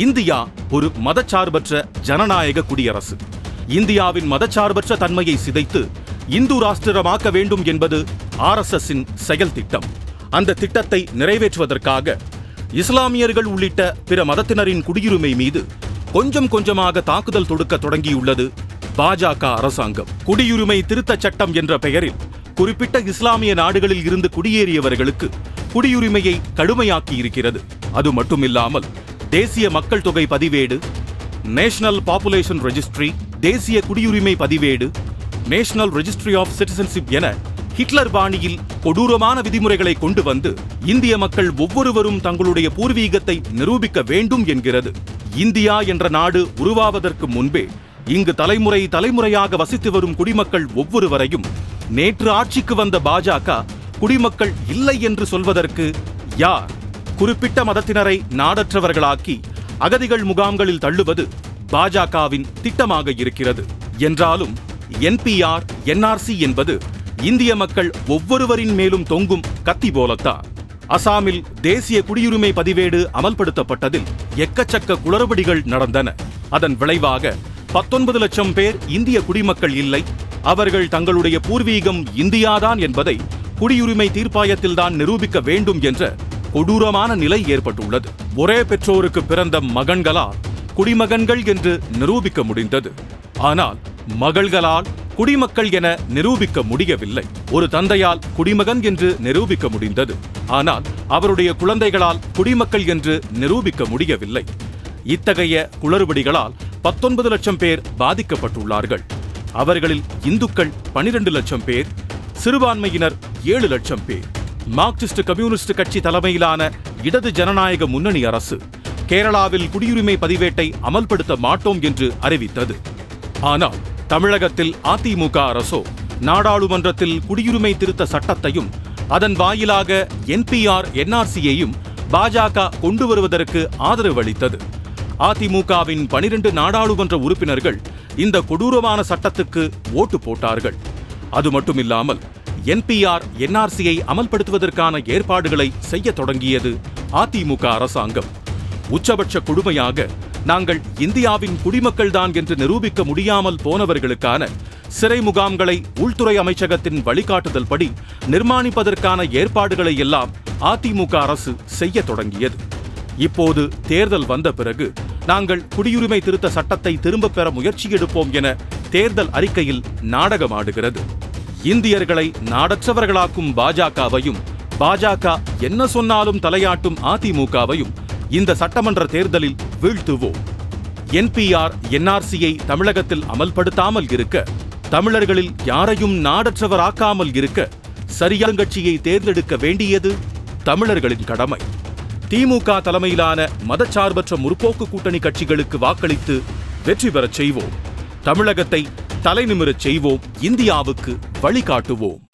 India ஒரு மதச்சார்பற்ற ஜனநாயக குடியரசு இந்தியாவின் மதச்சார்பற்ற தன்மையை சிதைத்து இந்து ராஷ்டிரமாக்க வேண்டும் என்பது ஆர்எஸ்எஸ்ஸின் செயல் திட்டம் அந்த திட்டத்தை நிறைவேற்றுவதற்காக இஸ்லாமியர்கள் உள்ளிட்ட பிற மதத்தினரின் குடியுரிமை மீது கொஞ்சம் கொஞ்சமாக தாக்குதல் தொடுக்க தொடங்கியுள்ளது பாஜக அரசாங்கம் குடியுரிமை திருத்தச் சட்டம் என்ற பெயரில் குறிப்பிட்ட இஸ்லாமிய நாடுகளில் இருந்து குடியேறியவர்களுக்கு குடியுரிமையை கடுமையாக்கி இருக்கிறது அது மட்டுமில்லாமல் தேசிய மக்கள் தொகை பதிவேடு நேஷனல் பாப்புலேஷன் ரெஜிஸ்ட்ரி தேசிய குடியுரிமை பதிவேடு நேஷனல் ரெஜிஸ்ட்ரி ஆஃப் சிட்டிசன்ஷிப் என ஹிட்லர் பாணியில் கொடூரமான விதிமுறைகளை கொண்டு வந்து இந்திய மக்கள் ஒவ்வொருவரும் தங்களுடைய பூர்வீகத்தை நிரூபிக்க வேண்டும் என்கிறது இந்தியா என்ற நாடு உருவாவதற்கு முன்பே இங்கு தலைமுறை தலைமுறையாக வசித்து வரும் குடிமக்கள் ஒவ்வொருவரையும் நேற்று ஆட்சிக்கு வந்த பாஜக குடிமக்கள் இல்லை என்று சொல்வதற்கு யார் குறிப்பிட்ட மதத்தினரை நாடற்றவர்களாக்கி அகதிகள் முகாம்களில் தள்ளுவது பாஜகவின் திட்டமாக இருக்கிறது என்றாலும் என்பிஆர் என்ஆர்சி என்பது இந்திய மக்கள் ஒவ்வொருவரின் மேலும் தொங்கும் கத்தி போலத்தான் அசாமில் தேசிய குடியுரிமை பதிவேடு அமல்படுத்தப்பட்டதில் எக்கச்சக்க குளறுபடிகள் நடந்தன அதன் விளைவாக பத்தொன்பது லட்சம் பேர் இந்திய குடிமக்கள் இல்லை அவர்கள் தங்களுடைய பூர்வீகம் இந்தியாதான் என்பதை குடியுரிமை தீர்ப்பாயத்தில்தான் நிரூபிக்க வேண்டும் என்ற கொடூரமான நிலை ஏற்பட்டுள்ளது ஒரே பெற்றோருக்கு பிறந்த மகன்களால் குடிமகன்கள் என்று நிரூபிக்க முடிந்தது ஆனால் மகள்களால் குடிமக்கள் என நிரூபிக்க முடியவில்லை ஒரு தந்தையால் குடிமகன் என்று நிரூபிக்க முடிந்தது ஆனால் அவருடைய குழந்தைகளால் குடிமக்கள் என்று நிரூபிக்க முடியவில்லை இத்தகைய குளறுபடிகளால் பத்தொன்பது லட்சம் பேர் பாதிக்கப்பட்டுள்ளார்கள் அவர்களில் இந்துக்கள் பனிரெண்டு லட்சம் பேர் சிறுபான்மையினர் ஏழு லட்சம் பேர் மார்க்சிஸ்ட் கம்யூனிஸ்ட் கட்சி தலைமையிலான இடது ஜனநாயக முன்னணி அரசு கேரளாவில் குடியுரிமை பதிவேட்டை அமல்படுத்த மாட்டோம் என்று அறிவித்தது ஆனால் தமிழகத்தில் அதிமுக அரசோ நாடாளுமன்றத்தில் குடியுரிமை திருத்த சட்டத்தையும் அதன் வாயிலாக என்பிஆர் என்ஆர்சியையும் பாஜக கொண்டு வருவதற்கு ஆதரவு அளித்தது அதிமுகவின் பனிரெண்டு நாடாளுமன்ற உறுப்பினர்கள் இந்த கொடூரமான சட்டத்துக்கு ஓட்டு போட்டார்கள் அது மட்டுமில்லாமல் என்பிஆர் என்ஆர்சியை அமல்படுத்துவதற்கான ஏற்பாடுகளை செய்ய தொடங்கியது அதிமுக அரசாங்கம் உச்சபட்ச கொடுமையாக நாங்கள் இந்தியாவின் குடிமக்கள்தான் என்று நிரூபிக்க முடியாமல் போனவர்களுக்கான சிறை முகாம்களை உள்துறை அமைச்சகத்தின் வழிகாட்டுதல் படி நிர்மாணிப்பதற்கான ஏற்பாடுகளை எல்லாம் அதிமுக அரசு செய்ய தொடங்கியது இப்போது தேர்தல் வந்த பிறகு நாங்கள் குடியுரிமை திருத்த சட்டத்தை திரும்பப் பெற முயற்சி எடுப்போம் என தேர்தல் அறிக்கையில் நாடகமாடுகிறது இந்தியர்களை நாடற்றவர்களாக்கும் பாஜகவையும் பாஜக என்ன சொன்னாலும் தலையாட்டும் அதிமுகவையும் இந்த சட்டமன்ற தேர்தலில் வீழ்த்துவோம் என்பிஆர் என்ஆர்சியை தமிழகத்தில் அமல்படுத்தாமல் இருக்க தமிழர்களில் யாரையும் நாடற்றவராக்காமல் இருக்க சரியாங்கட்சியை தேர்ந்தெடுக்க வேண்டியது தமிழர்களின் கடமை திமுக தலைமையிலான மதச்சார்பற்ற முற்போக்கு கூட்டணி கட்சிகளுக்கு வாக்களித்து வெற்றி பெறச் செய்வோம் தமிழகத்தை தலைநிமிரச் செய்வோம் இந்தியாவுக்கு வழிகாட்டுவோம்